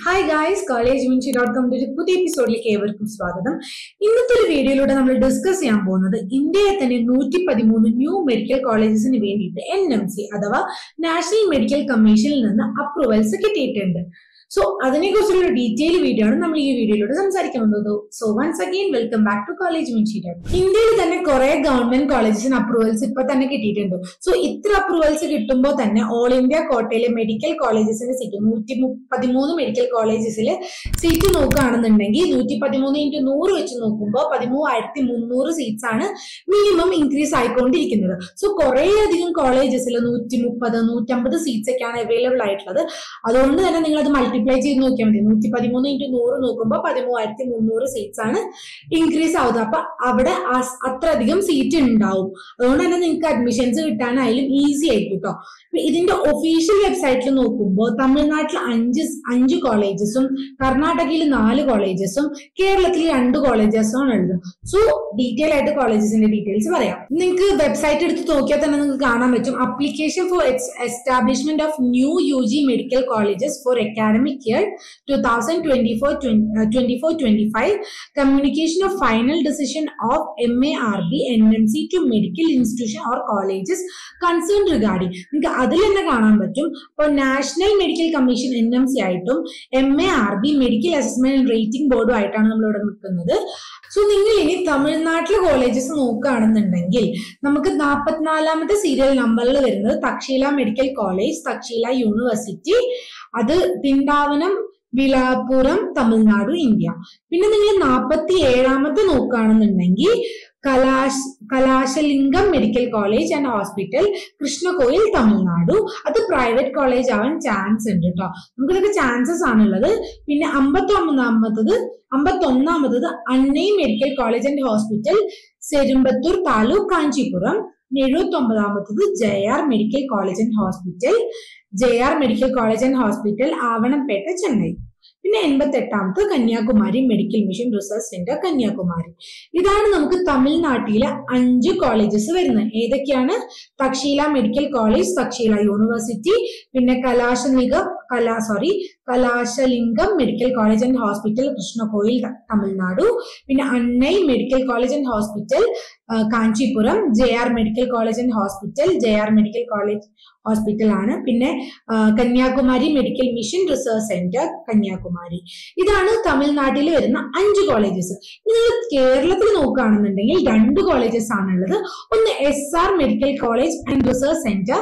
hi guys college Minshi dot കോമിന്റെ ഒരു പുതിയ എപ്പിസോഡിലേക്ക് ഏവർക്കും സ്വാഗതം ഇന്നത്തെ ഒരു വീഡിയോയിലൂടെ നമ്മൾ ഡിസ്കസ് ചെയ്യാൻ പോകുന്നത് ഇന്ത്യയിലെ തന്നെ നൂറ്റി പതിമൂന്ന് ന്യൂ മെഡിക്കൽ കോളേജസിന് വേണ്ടിയിട്ട് എൻ എം സി അഥവാ നാഷണൽ മെഡിക്കൽ കമ്മീഷനിൽ നിന്ന് അപ്രൂവൽസ് കിട്ടിയിട്ടുണ്ട് സോ അതിനെക്കുറിച്ചുള്ള ഡീറ്റെയിൽ വീഡിയോ ആണ് നമ്മൾ ഈ വീഡിയോയിലൂടെ സംസാരിക്കാൻ പോകുന്നത് so once again welcome back to college Minshi dot ഇന്ത്യയിൽ തന്നെ കുറെ ഗവൺമെന്റ് കോളേജസിന് അപ്രൂവൽസ് ഇപ്പൊ തന്നെ കിട്ടിയിട്ടുണ്ട് സോ ഇത്ര അപ്രൂവൽസ് കിട്ടുമ്പോൾ തന്നെ ഓൾ ഇന്ത്യ കോട്ടയിലെ മെഡിക്കൽ കോളേജസിന് സീറ്റ് നൂറ്റി പതിമൂന്ന് മെഡിക്കൽ കോളേജസിൽ സീറ്റ് നോക്കുകയാണെന്നുണ്ടെങ്കിൽ നൂറ്റി പതിമൂന്ന് ഇൻറ്റു നൂറ് വെച്ച് നോക്കുമ്പോൾ പതിമൂവായിരത്തി മുന്നൂറ് സീറ്റ്സ് ആണ് മിനിമം ഇൻക്രീസ് ആയിക്കൊണ്ടിരിക്കുന്നത് സോ കുറേ അധികം കോളേജസിൽ നൂറ്റി മുപ്പത് നൂറ്റമ്പത് സീറ്റ്സ് ഒക്കെയാണ് അവൈലബിൾ ആയിട്ടുള്ളത് അതുകൊണ്ട് തന്നെ നിങ്ങൾ അത് മൾട്ടിപ്ലൈ ചെയ്ത് നോക്കിയാൽ മതി നൂറ്റി പതിമൂന്ന് ഇൻറ്റു നൂറ് നോക്കുമ്പോൾ പതിമൂവായിരത്തി മുന്നൂറ് സീറ്റ്സ് ആണ് ഇൻക്രീസ് ആവുന്നത് അപ്പൊ അവിടെ ആ- അത്രയധികം സീറ്റ് ഉണ്ടാവും അതുകൊണ്ട് തന്നെ നിങ്ങൾക്ക് അഡ്മിഷൻസ് കിട്ടാനായാലും ഈസി ആയിരിക്കും കേട്ടോ ഇപ്പൊ ഇതിന്റെ ഒഫീഷ്യൽ വെബ്സൈറ്റിൽ നോക്കുമ്പോൾ തമിഴ്നാട്ടിൽ അഞ്ച് അഞ്ച് കോളേജസും കർണാടകയിൽ നാല് കോളേജസും കേരളത്തിൽ രണ്ട് കോളേജസും ആണ് ഉള്ളത് സോ ഡീറ്റെയിൽ ആയിട്ട് കോളേജസിന്റെ ഡീറ്റെയിൽസ് പറയാം നിങ്ങൾക്ക് വെബ്സൈറ്റ് എടുത്ത് നോക്കിയാൽ തന്നെ നിങ്ങൾക്ക് കാണാൻ പറ്റും application for establishment of new U G medical colleges for academic year two thousand twenty four twenty four twenty five communication of final decision of M A R B N M C to medical institution or colleges concern regarding നിങ്ങൾക്ക് അതിൽ തന്നെ കാണാൻ പറ്റും ഇപ്പോൾ national medical commission N M C ആയിട്ടും M A R B medical assessment and rating ബോർഡും ആയിട്ടാണ് നമ്മൾ ഇവിടെ നിൽക്കുന്നത് സോ നിങ്ങൾ ഇനി തമിഴ്നാട്ടിലെ കോളേജസ് നോക്കുകയാണെന്നുണ്ടെങ്കിൽ നമുക്ക് നാൽപ്പത്തിനാലാമത്തെ സീരിയൽ നമ്പറിൽ വരുന്നത് Takshila medical college Takshila university അത് തിണ്ടാവനം വിലാപുരം തമിഴ്നാട് ഇന്ത്യ പിന്നെ നിങ്ങൾ നാൽപ്പത്തി ഏഴാമത്തെ നോക്കുകയാണെന്നുണ്ടെങ്കിൽ Kalash Kalasalingam medical college and hospital Krishnankoil Tamil Nadu അത് പ്രൈവറ്റ് കോളേജ് ആവാൻ ചാൻസ് ഉണ്ട് കേട്ടോ നമുക്കിതൊക്കെ ചാൻസസ് ആണുള്ളത് പിന്നെ അമ്പത്തി ഒമ്പതാമത്തത് അമ്പത്തി ഒന്നാമത്തത് Annai medical college and hospital Sriperumbudur taluk Kanchipuram എഴുപത്തി ഒമ്പതാമത്തത് J R medical college and hospital J R medical college and hospital Avanampet Chennai പിന്നെ എൺപത്തി എട്ടാമത് Kanyakumari medical mission research centre Kanyakumari ഇതാണ് നമുക്ക് തമിഴ്നാട്ടിലെ അഞ്ച് കോളേജസ് വരുന്നത് ഏതൊക്കെയാണ് Takshila medical college Takshila university പിന്നെ കലാശനികം Kala sorry Kalasalingam medical college and hospital Krishnankoil ത- തമിഴ്നാടു പിന്നെ Annai medical college and hospital ആ, Kanchipuram J R medical college and hospital J R medical college hospital ആണ് പിന്നെ ആ, Kanyakumari medical mission research centre Kanyakumari ഇതാണ് തമിഴ്നാട്ടിൽ വരുന്ന അഞ്ച് കോളേജസ് നിങ്ങൾ കേരളത്തിൽ നോക്കുകയാണെന്നുണ്ടെങ്കിൽ രണ്ട് കോളേജസ് ആണുള്ളത് ഒന്ന് S R medical college and research centre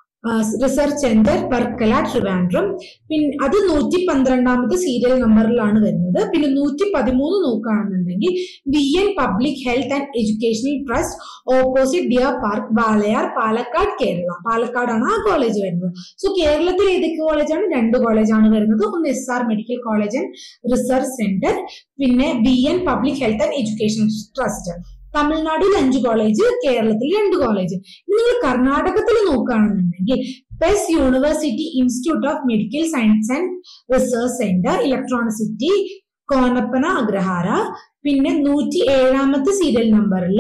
research centre Varkala Trivandrum പിന്നെ അത് നൂറ്റി പന്ത്രണ്ടാമത്തെ സീരിയൽ നമ്പറിലാണ് വരുന്നത് പിന്നെ നൂറ്റി പതിമൂന്ന് നോക്കുകയാണെന്നുണ്ടെങ്കിൽ V N public health and educational trust opposite deer park Walayar Palakkad Kerala പാലക്കാടാണ് ആ കോളേജ് വരുന്നത് സോ കേരളത്തിൽ ഏതൊക്കെ കോളേജാണ് രണ്ട് കോളേജാണ് വരുന്നത് ഒന്ന് S R medical college and research centre പിന്നെ V N public health and education trust തമിഴ്നാട്ടിൽ അഞ്ച് കോളേജ് കേരളത്തിൽ രണ്ട് കോളേജ് ഇനി നിങ്ങൾ കർണാടകത്തിൽ നോക്കുകയാണെന്നുണ്ടെങ്കിൽ PES university institute of medical science and research centre electronic city Konappana Agrahara പിന്നെ നൂറ്റി ഏഴാമത്തെ സീരിയൽ നമ്പറിൽ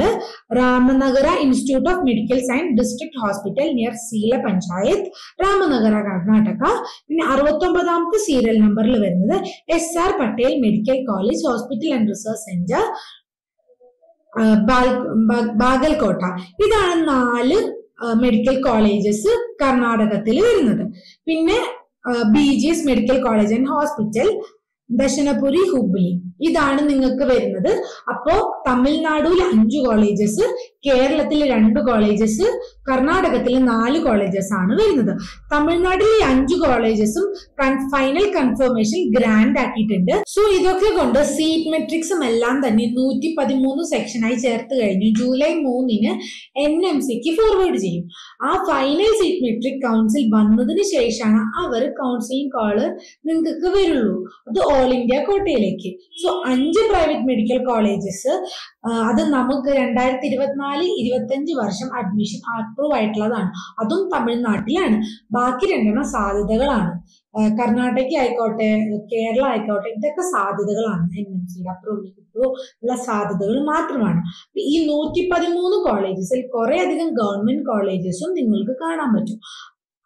Ramanagara institute of medical science district hospital near സീല പഞ്ചായത്ത് രാമനഗര കർണാടക പിന്നെ അറുപത്തി ഒമ്പതാമത്തെ സീരിയൽ നമ്പറിൽ വരുന്നത് S R Patel medical college hospital and research centre Bagalkot ഇതാണ് നാല് മെഡിക്കൽ കോളേജസ് കർണാടകത്തിൽ വരുന്നത് പിന്നെ B G S medical college and hospital ദശനപുരി ഹുബ്ലി ഇതാണ് നിങ്ങൾക്ക് വരുന്നത് അപ്പോ തമിഴ്നാടുവിൽ അഞ്ച് കോളേജസ് കേരളത്തിൽ രണ്ട് കോളേജസ് കർണാടകത്തിൽ നാല് കോളേജസ് ആണ് വരുന്നത് തമിഴ്നാട്ടിലെ അഞ്ച് കോളേജസും ഫൈനൽ കൺഫർമേഷൻ ഗ്രാൻഡ് ആക്കിയിട്ടുണ്ട് സോ ഇതൊക്കെ കൊണ്ട് സീറ്റ് മെട്രിക്സും എല്ലാം തന്നെ നൂറ്റി പതിമൂന്ന് സെക്ഷനായി ചേർത്ത് കഴിഞ്ഞു ജൂലൈ മൂന്നിന് എൻ എം സിക്ക് ഫോർവേഡ് ചെയ്യും ആ ഫൈനൽ സീറ്റ് മെട്രിക് കൗൺസിൽ വന്നതിന് ശേഷമാണ് അവർ കൗൺസിലിംഗ് കോള് നിങ്ങൾക്ക് വരുള്ളൂ അത് ഓൾ ഇന്ത്യ കോട്ടയിലേക്ക് സോ അഞ്ച് പ്രൈവറ്റ് മെഡിക്കൽ കോളേജസ് അത് നമുക്ക് രണ്ടായിരത്തി ഇരുപത്തിനാല് ഇരുപത്തഞ്ച് വർഷം അഡ്മിഷൻ അപ്രൂവ് ആയിട്ടുള്ളതാണ് അതും തമിഴ്നാട്ടിലാണ് ബാക്കി രണ്ടെണ്ണം സാധ്യതകളാണ് ആ, കർണാടക ആയിക്കോട്ടെ കേരള ആയിക്കോട്ടെ ഇതൊക്കെ സാധ്യതകളാണ് എൻ എം സിയുടെ അപ്രൂവൽ കിട്ടുമോ ഉള്ള സാധ്യതകൾ മാത്രമാണ് അപ്പൊ ഈ നൂറ്റി പതിമൂന്ന് കോളേജസിൽ കുറെ അധികം ഗവൺമെന്റ് കോളേജസും നിങ്ങൾക്ക് കാണാൻ പറ്റും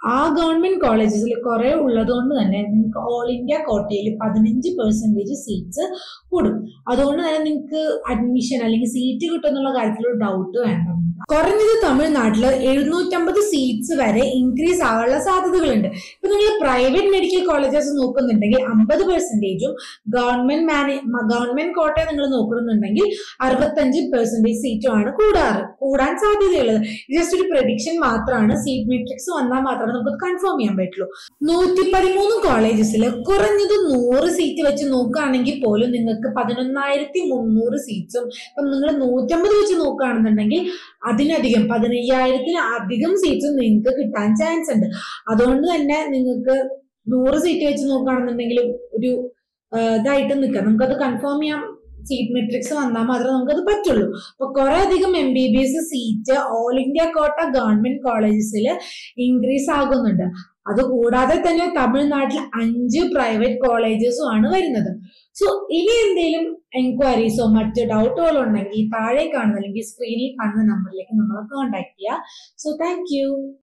ആ ഗവൺമെന്റ് കോളേജസിൽ കുറെ ഉള്ളത് കൊണ്ട് തന്നെ നിങ്ങൾക്ക് ഓൾ ഇന്ത്യ കോട്ടയിൽ പതിനഞ്ച് പെർസെന്റേജ് സീറ്റ്സ് കൂടും അതുകൊണ്ട് തന്നെ നിങ്ങൾക്ക് അഡ്മിഷൻ അല്ലെങ്കിൽ സീറ്റ് കിട്ടുമെന്നുള്ള കാര്യത്തിൽ ഒരു ഡൗട്ട് വേണ്ട കുറഞ്ഞത് തമിഴ്നാട്ടിൽ എഴുന്നൂറ്റമ്പത് സീറ്റ്സ് വരെ ഇൻക്രീസ് ആവാനുള്ള സാധ്യതകളുണ്ട് ഇപ്പൊ നിങ്ങൾ പ്രൈവറ്റ് മെഡിക്കൽ കോളേജസ് നോക്കുന്നുണ്ടെങ്കിൽ അമ്പത് പെർസെന്റേജും ഗവൺമെന്റ് മാനേ ഗവൺമെന്റ് കോട്ടയെ നിങ്ങൾ നോക്കുന്നുണ്ടെങ്കിൽ അറുപത്തഞ്ച് പെർസെന്റേജ് സീറ്റും ആണ് കൂടാറ് കൂടാൻ സാധ്യതയുള്ളത് ജസ്റ്റ് ഒരു പ്രഡിക്ഷൻ മാത്രമാണ് സീറ്റ് മെട്രിക്സ് വന്നാൽ മാത്രമേ നമുക്ക് കൺഫേം ചെയ്യാൻ പറ്റുള്ളൂ നൂറ്റി പതിമൂന്ന് കോളേജസിൽ കുറഞ്ഞത് നൂറ് സീറ്റ് വെച്ച് നോക്കുകയാണെങ്കിൽ പോലും നിങ്ങൾക്ക് പതിനൊന്നായിരത്തി മുന്നൂറ് സീറ്റ്സും ഇപ്പം നിങ്ങൾ നൂറ്റമ്പത് വെച്ച് നോക്കുകയാണെന്നുണ്ടെങ്കിൽ അതിനധികം പതിനയ്യായിരത്തിന് അധികം സീറ്റ്സും നിങ്ങൾക്ക് കിട്ടാൻ ചാൻസ് ഉണ്ട് അതുകൊണ്ട് തന്നെ നിങ്ങൾക്ക് നൂറ് സീറ്റ് വെച്ച് നോക്കുകയാണെന്നുണ്ടെങ്കിൽ ഒരു ആ, ഇതായിട്ട് നിൽക്കാം നമുക്കത് കൺഫേം ചെയ്യാം സീറ്റ് മെട്രിക്സ് വന്നാൽ മാത്രമേ നമുക്കത് പറ്റുള്ളൂ അപ്പൊ കുറെ അധികം M B B S seat all India quota government കോളേജസിൽ ഇൻക്രീസ് ആകുന്നുണ്ട് അതുകൂടാതെ തന്നെ തമിഴ്നാട്ടിൽ അഞ്ച് പ്രൈവറ്റ് കോളേജസും ആണ് വരുന്നത് സോ ഇനി എന്തെങ്കിലും എൻക്വയറീസോ മറ്റ് ഡൗട്ടുകളോ ഉണ്ടെങ്കിൽ താഴെ കാണുന്ന അല്ലെങ്കിൽ സ്ക്രീനിൽ കാണുന്ന നമ്പറിലേക്ക് നമ്മളെ കോൺടാക്ട് ചെയ്യുക സോ താങ്ക് യു